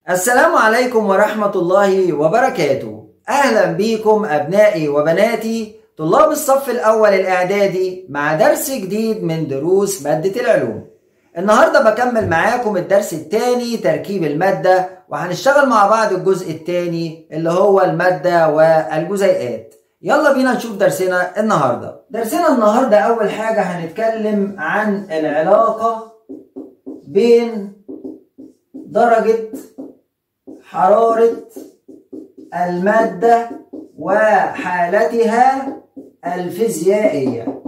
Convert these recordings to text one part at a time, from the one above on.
السلام عليكم ورحمة الله وبركاته أهلا بكم أبنائي وبناتي طلاب الصف الأول الإعدادي مع درس جديد من دروس مادة العلوم النهاردة بكمل معاكم الدرس الثاني تركيب المادة وهنشتغل مع بعض الجزء الثاني اللي هو المادة والجزيئات يلا بينا نشوف درسنا النهاردة درسنا النهاردة أول حاجة هنتكلم عن العلاقة بين درجة حرارة المادة وحالتها الفيزيائية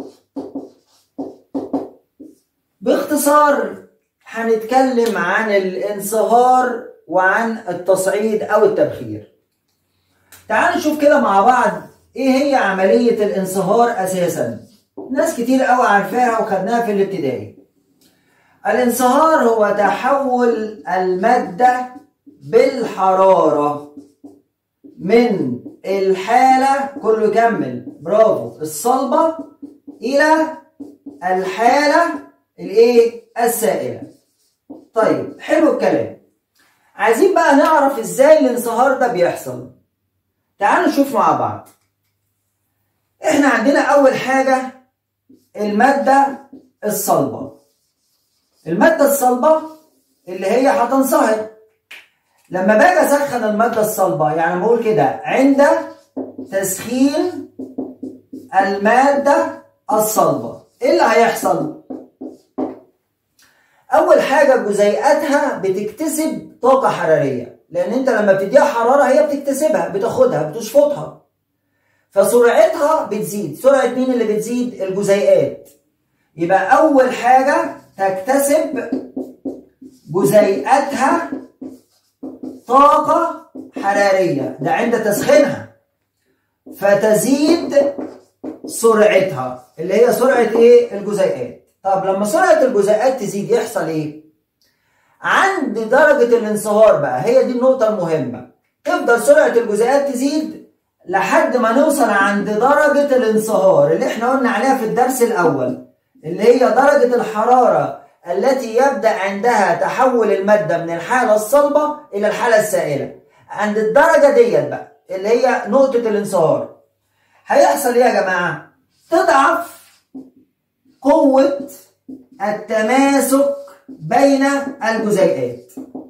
باختصار هنتكلم عن الانصهار وعن التصعيد أو التبخير تعالوا نشوف كده مع بعض ايه هي عملية الانصهار اساسا ناس كتير قوي عارفاها وخدناها في الابتدائي الانصهار هو تحول المادة بالحرارة من الحالة كله كمل برافو الصلبة إلى الحالة الايه السائلة طيب حلو الكلام عايزين بقى نعرف ازاي الانصهار ده بيحصل تعالوا نشوف مع بعض احنا عندنا اول حاجة المادة الصلبة المادة الصلبة اللي هي هتنصهر لما باجي اسخن المادة الصلبة يعني بقول كده عند تسخين المادة الصلبة ايه اللي هيحصل؟ اول حاجة جزيئاتها بتكتسب طاقة حرارية لان انت لما بتديها حرارة هي بتكتسبها بتاخدها بتشفطها فسرعتها بتزيد سرعة مين اللي بتزيد؟ الجزيئات يبقى اول حاجة تكتسب جزيئاتها طاقة حرارية ده عند تسخينها فتزيد سرعتها اللي هي سرعة ايه؟ الجزيئات طب لما سرعة الجزيئات تزيد يحصل ايه؟ عند درجة الانصهار بقى هي دي النقطة المهمة تفضل سرعة الجزيئات تزيد لحد ما نوصل عند درجة الانصهار اللي احنا قلنا عليها في الدرس الأول اللي هي درجة الحرارة التي يبدأ عندها تحول المادة من الحالة الصلبة إلى الحالة السائلة عند الدرجة ديت بقى اللي هي نقطة الانصهار هيحصل ايه يا جماعة؟ تضعف قوة التماسك بين الجزيئات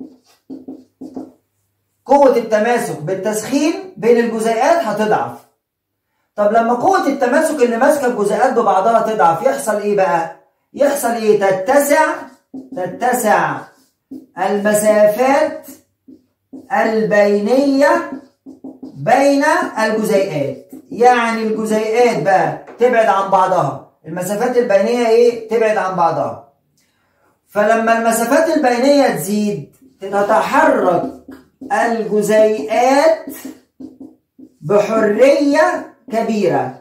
قوة التماسك بالتسخين بين الجزيئات هتضعف طب لما قوة التماسك اللي ماسكة الجزيئات ببعضها تضعف يحصل ايه بقى؟ يحصل ايه؟ تتسع تتسع المسافات البينية بين الجزيئات يعني الجزيئات بقى تبعد عن بعضها المسافات البينية ايه؟ تبعد عن بعضها فلما المسافات البينية تزيد تتحرك الجزيئات بحرية كبيرة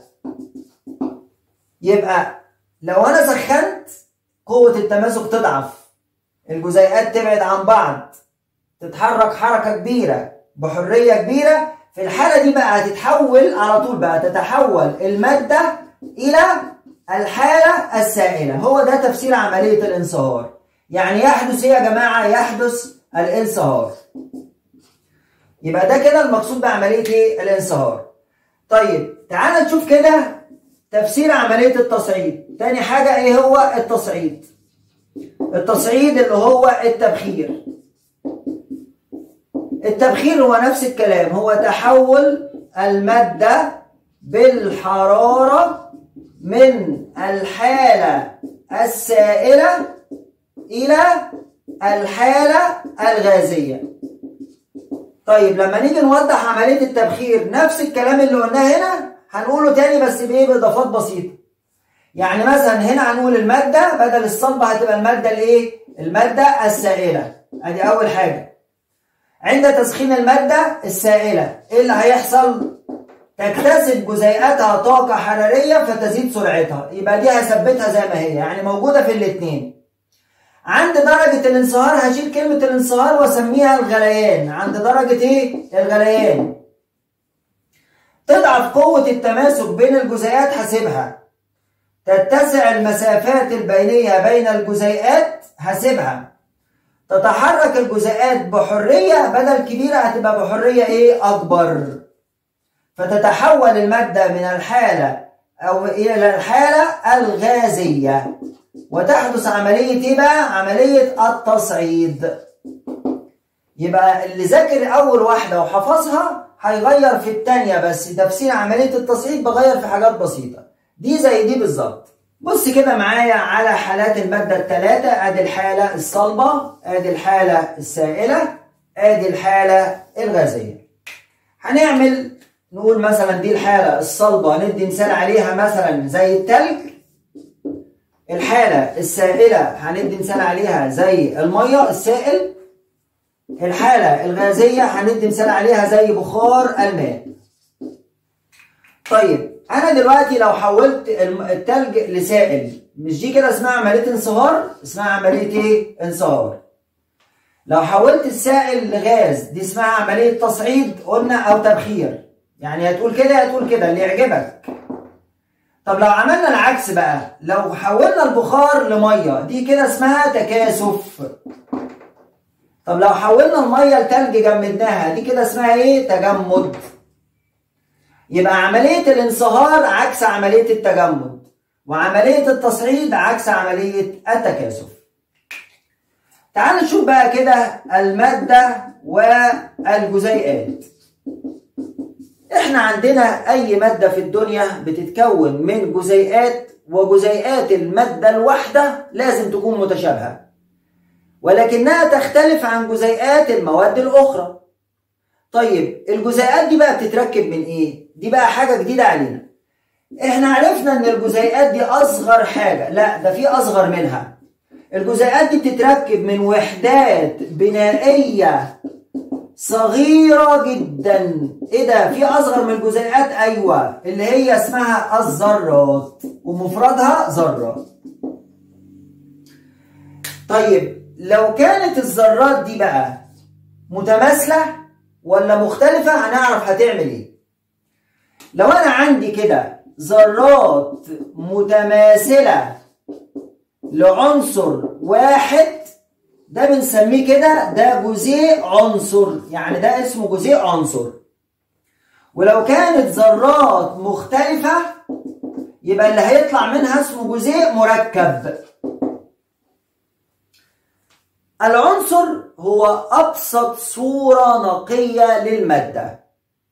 يبقى لو انا سخنت قوة التماسك تضعف الجزيئات تبعد عن بعض تتحرك حركة كبيرة بحرية كبيرة في الحالة دي بقى هتتحول على طول بقى تتحول المادة إلى الحالة السائلة هو ده تفسير عملية الانصهار يعني يحدث ايه يا جماعة يحدث الانصهار يبقى ده كده المقصود بعملية ايه الانصهار طيب تعال نشوف كده تفسير عملية التصعيد تاني حاجة ايه هو التصعيد التصعيد اللي هو التبخير التبخير هو نفس الكلام هو تحول المادة بالحرارة من الحالة السائلة إلى الحالة الغازية طيب لما نيجي نوضح عملية التبخير نفس الكلام اللي قلناه هنا هنقوله تاني بس بإيه بإضافات بسيطة يعني مثلا هنا هنقول المادة بدل الصلبة هتبقى المادة الإيه؟ المادة السائلة أدي أول حاجة عند تسخين المادة السائلة إيه اللي هيحصل؟ تكتسب جزيئاتها طاقة حرارية فتزيد سرعتها يبقى دي هثبتها زي ما هي يعني موجودة في الاتنين عند درجة الانصهار هشيل كلمة الانصهار واسميها الغليان عند درجة ايه؟ الغليان تضعف قوة التماسك بين الجزيئات حاسبها تتسع المسافات البينية بين الجزيئات حاسبها تتحرك الجزيئات بحرية بدل كبيرة هتبقى بحرية ايه أكبر فتتحول المادة من الحالة أو إلى الحالة الغازية وتحدث عملية ايه بقى؟ عملية التصعيد يبقى اللي ذاكر أول واحدة وحفظها هيغير في التانية بس تفسير عملية التصعيد بغير في حاجات بسيطة دي زي دي بالظبط بص كده معايا على حالات المادة الثلاثة ادي الحالة الصلبة ادي الحالة السائلة ادي الحالة الغازية هنعمل نقول مثلا دي الحالة الصلبة ندي مثال عليها مثلا زي التلج الحالة السائلة هندي مثال عليها زي المية السائل الحالة الغازية هندي مثال عليها زي بخار الماء طيب انا دلوقتي لو حولت التلج لسائل مش دي كده اسمها عمليه انصهار اسمها عمليه ايه انصهار لو حولت السائل لغاز دي اسمها عمليه تصعيد قلنا او تبخير يعني هتقول كده هتقول كده اللي يعجبك طب لو عملنا العكس بقى لو حولنا البخار لميه دي كده اسمها تكاثف طب لو حولنا الميه لتلج جمدناها دي كده اسمها ايه تجمد يبقى عملية الانصهار عكس عملية التجمد وعملية التصعيد عكس عملية التكاثف تعال نشوف بقى كده المادة والجزيئات احنا عندنا اي مادة في الدنيا بتتكون من جزيئات وجزيئات المادة الواحدة لازم تكون متشابهة ولكنها تختلف عن جزيئات المواد الأخرى طيب الجزيئات دي بقى بتتركب من ايه؟ دي بقى حاجة جديدة علينا. احنا عرفنا ان الجزيئات دي اصغر حاجة، لا ده في اصغر منها. الجزيئات دي بتتركب من وحدات بنائية صغيرة جدا. ايه ده؟ في اصغر من الجزيئات؟ ايوه اللي هي اسمها الذرات ومفردها ذرة. طيب لو كانت الذرات دي بقى متماثلة ولا مختلفة هنعرف هتعمل ايه لو انا عندي كده ذرات متماثلة لعنصر واحد ده بنسميه كده ده جزيء عنصر يعني ده اسمه جزيء عنصر ولو كانت ذرات مختلفة يبقى اللي هيطلع منها اسمه جزيء مركب العنصر هو أبسط صورة نقية للمادة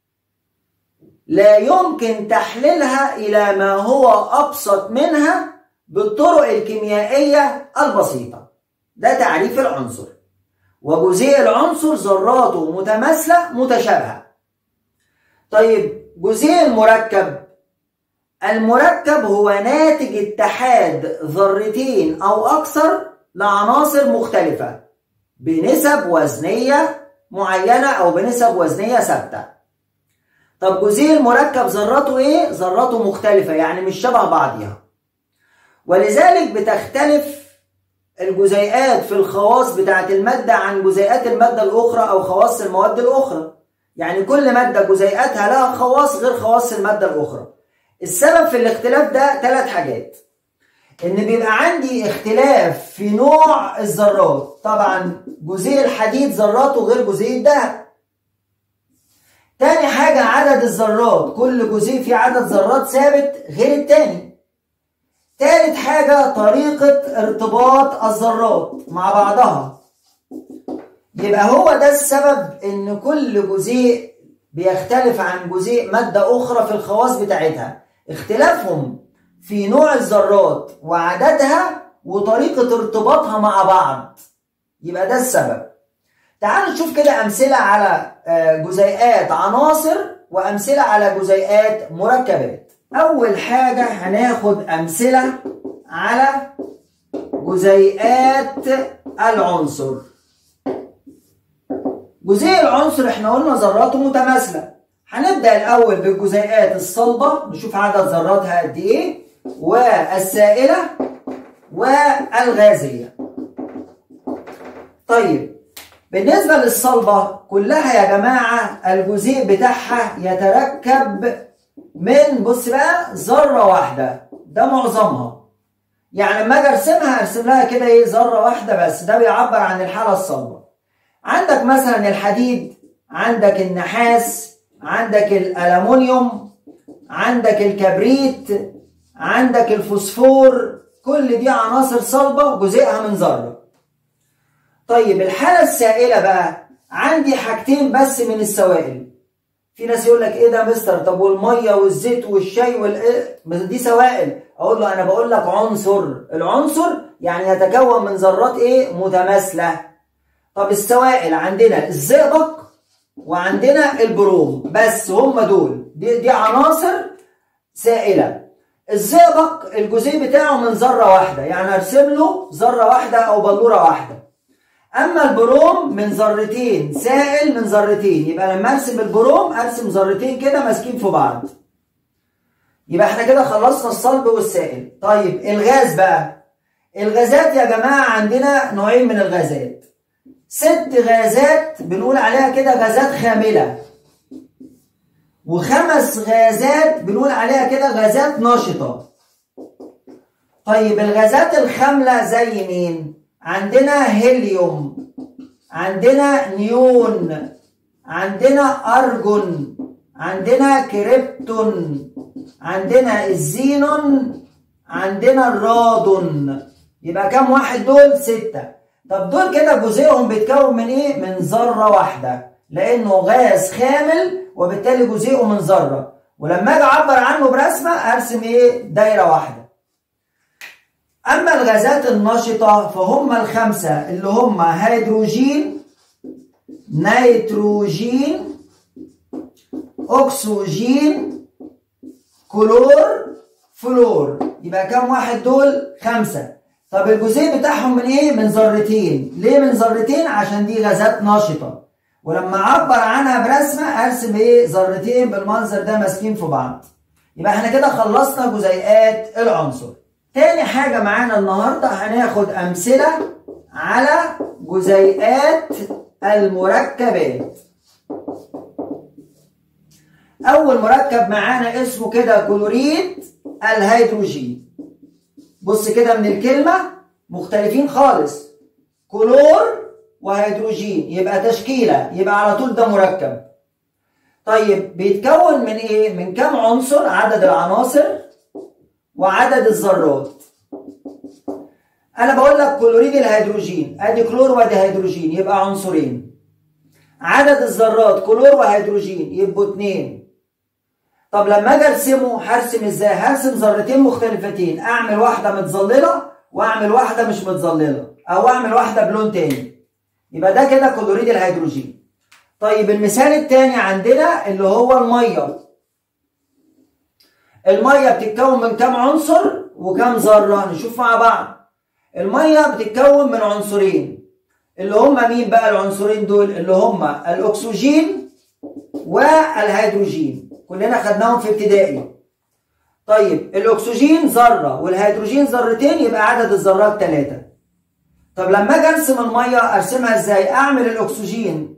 لا يمكن تحليلها إلى ما هو أبسط منها بالطرق الكيميائية البسيطة ده تعريف العنصر وجزيء العنصر ذراته متماثلة متشابهة طيب جزيء المركب المركب هو ناتج اتحاد ذرتين أو أكثر لعناصر مختلفة بنسب وزنية معينة أو بنسب وزنية ثابتة. طب جزيء المركب ذراته إيه؟ ذراته مختلفة يعني مش شبه بعضها. ولذلك بتختلف الجزيئات في الخواص بتاعة المادة عن جزيئات المادة الأخرى أو خواص المواد الأخرى. يعني كل مادة جزيئاتها لها خواص غير خواص المادة الأخرى. السبب في الاختلاف ده ثلاث حاجات. ان بيبقى عندي اختلاف في نوع الذرات طبعا جزيء الحديد ذراته غير جزيء الذهب تاني حاجة عدد الذرات كل جزيء فيه عدد ذرات ثابت غير التاني تالت حاجة طريقة ارتباط الذرات مع بعضها يبقى هو ده السبب ان كل جزيء بيختلف عن جزيء مادة أخرى في الخواص بتاعتها اختلافهم في نوع الذرات وعددها وطريقة ارتباطها مع بعض يبقى ده السبب تعالوا نشوف كده أمثلة على جزيئات عناصر وأمثلة على جزيئات مركبات أول حاجة هناخد أمثلة على جزيئات العنصر جزيء العنصر احنا قلنا ذراته متماثلة هنبدأ الأول بالجزيئات الصلبة نشوف عدد ذراتها قد إيه والسائلة والغازية طيب بالنسبة للصلبة كلها يا جماعة الجزيء بتاعها يتركب من بص بقى ذرة واحدة ده معظمها يعني لما اجي ارسمها ارسم لها كده ايه ذره واحده بس ده بيعبر عن الحاله الصلبه عندك مثلا الحديد عندك النحاس عندك الالومنيوم عندك الكبريت عندك الفوسفور كل دي عناصر صلبه جزيئها من ذره طيب الحاله السائله بقى عندي حاجتين بس من السوائل في ناس يقول لك ايه ده مستر طب والميه والزيت والشاي وال دي سوائل اقول له انا بقول لك عنصر العنصر يعني يتكون من ذرات ايه متماثله طب السوائل عندنا الزئبق وعندنا البروم بس هم دول دي, دي عناصر سائله الزئبق الجزيء بتاعه من ذره واحده يعني ارسم له ذره واحده او بلوره واحده اما البروم من ذرتين سائل من ذرتين يبقى لما ارسم البروم ارسم ذرتين كده ماسكين في بعض يبقى احنا كده خلصنا الصلب والسائل طيب الغاز بقى الغازات يا جماعه عندنا نوعين من الغازات ست غازات بنقول عليها كده غازات خامله وخمس غازات بنقول عليها كده غازات نشطه طيب الغازات الخامله زي مين عندنا هيليوم عندنا نيون عندنا أرجون عندنا كريبتون عندنا الزينون عندنا الرادون يبقى كام واحد دول ستة طب دول كده جزيئهم بيتكون من ايه من ذرة واحدة لانه غاز خامل وبالتالي جزيئه من ذرة ولما اجي اعبر عنه برسمة ارسم ايه دايرة واحدة أما الغازات النشطة فهم الخمسة اللي هم هيدروجين نيتروجين أكسجين كلور فلور يبقى كم واحد دول؟ خمسة طب الجزيء بتاعهم من ايه؟ من ذرتين ليه من ذرتين؟ عشان دي غازات نشطة ولما أعبر عنها برسمة أرسم ايه؟ ذرتين بالمنظر ده ماسكين في بعض يبقى احنا كده خلصنا جزيئات العنصر تاني حاجة معانا النهاردة هناخد أمثلة على جزيئات المركبات أول مركب معانا اسمه كده كلوريد الهيدروجين بص كده من الكلمة مختلفين خالص كلور وهيدروجين يبقى تشكيلة يبقى على طول ده مركب طيب بيتكون من ايه؟ من كم عنصر عدد العناصر وعدد الذرات انا بقول لك كلوريد الهيدروجين ادي كلور وادي هيدروجين يبقى عنصرين عدد الذرات كلور وهيدروجين يبقوا اتنين طب لما اجي ارسمه هرسم ازاي هرسم ذرتين مختلفتين اعمل واحده متظلله واعمل واحده مش متظلله او اعمل واحده بلون تاني يبقى ده كده كلوريد الهيدروجين طيب المثال التاني عندنا اللي هو الميه الميه بتتكون من كام عنصر وكام ذره نشوف مع بعض الميه بتتكون من عنصرين اللي هما مين بقى العنصرين دول اللي هما الاكسجين والهيدروجين كلنا خدناهم في ابتدائي طيب الاكسجين ذره والهيدروجين ذرتين يبقى عدد الذرات ثلاثه طب لما اجي ارسم الميه ارسمها ازاي اعمل الاكسجين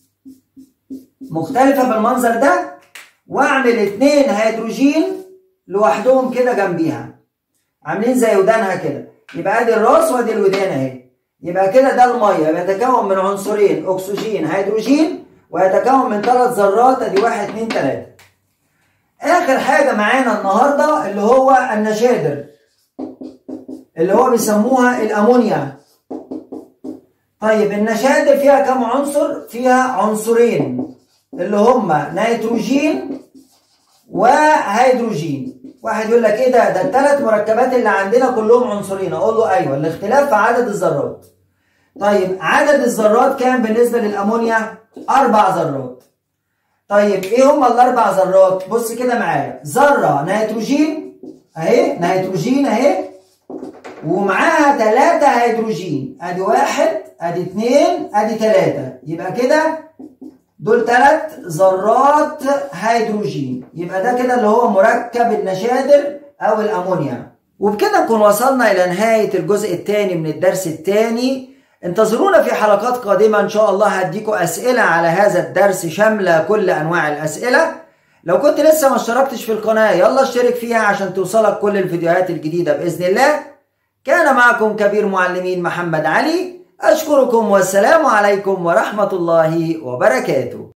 مختلفه بالمنظر ده واعمل اتنين هيدروجين لوحدهم كده جنبيها عاملين زي ودانها كده يبقى ادي الراس وادي الودان اهي يبقى كده ده الميه بيتكون من عنصرين اكسجين هيدروجين ويتكون من ثلاث ذرات ادي واحد اتنين تلاته اخر حاجه معانا النهارده اللي هو النشادر اللي هو بيسموها الامونيا طيب النشادر فيها كم عنصر فيها عنصرين اللي هما نيتروجين وهيدروجين واحد يقول لك ايه ده ده الثلاث مركبات اللي عندنا كلهم عنصرين اقول له ايوه الاختلاف في عدد الذرات طيب عدد الذرات كام بالنسبه للامونيا اربع ذرات طيب ايه هما الاربع ذرات بص كده معايا ذره نيتروجين اهي نيتروجين اهي ومعاها ثلاثة هيدروجين ادي واحد ادي اتنين ادي ثلاثة يبقى كده دول ثلاث ذرات هيدروجين يبقى ده كده اللي هو مركب النشادر او الامونيا وبكده نكون وصلنا الى نهاية الجزء الثاني من الدرس الثاني انتظرونا في حلقات قادمة ان شاء الله هديكم اسئلة على هذا الدرس شاملة كل انواع الاسئلة لو كنت لسه ما اشتركتش في القناة يلا اشترك فيها عشان توصلك كل الفيديوهات الجديدة بإذن الله كان معكم كبير معلمين محمد علي أشكركم والسلام عليكم ورحمة الله وبركاته